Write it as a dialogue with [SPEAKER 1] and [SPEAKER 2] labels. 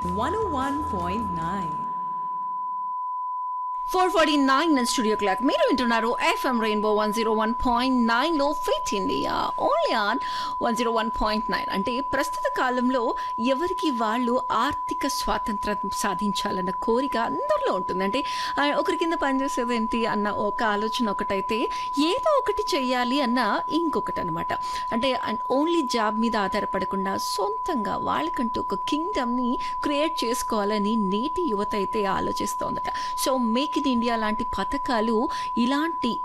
[SPEAKER 1] 101.9.
[SPEAKER 2] Four forty nine studio clock మీరు వింటున్నారు FM Rainbow one zero one point nine లో fit India only on one zero one point nine అంటే ప్రస్తుత కాలంలో ఎవరికి వాళ్ళు ఆర్థిక స్వాతంత్రం సాధించాలన్న కోరిక అందరిలో ఉంటుంది అంటే ఆ, ఒకరి కింద పనిచేసేది ఏంటి అన్న ఒక ఆలోచన ఒకటైతే ఏదో ఒకటి చెయ్యాలి అన్న ఇంకొకటి అనమాట అంటే ఓన్లీ జాబ్ మీద ఆధారపడకుండా సొంతంగా వాళ్ళకంటూ ఒక కింగ్డమ్ ని క్రియేట్ చేసుకోవాలని నేటి యువత అయితే ఆలోచిస్తోందట సో మేక్ ఇన్ ఇండియా లాంటి పథకాలు ఇలాంటి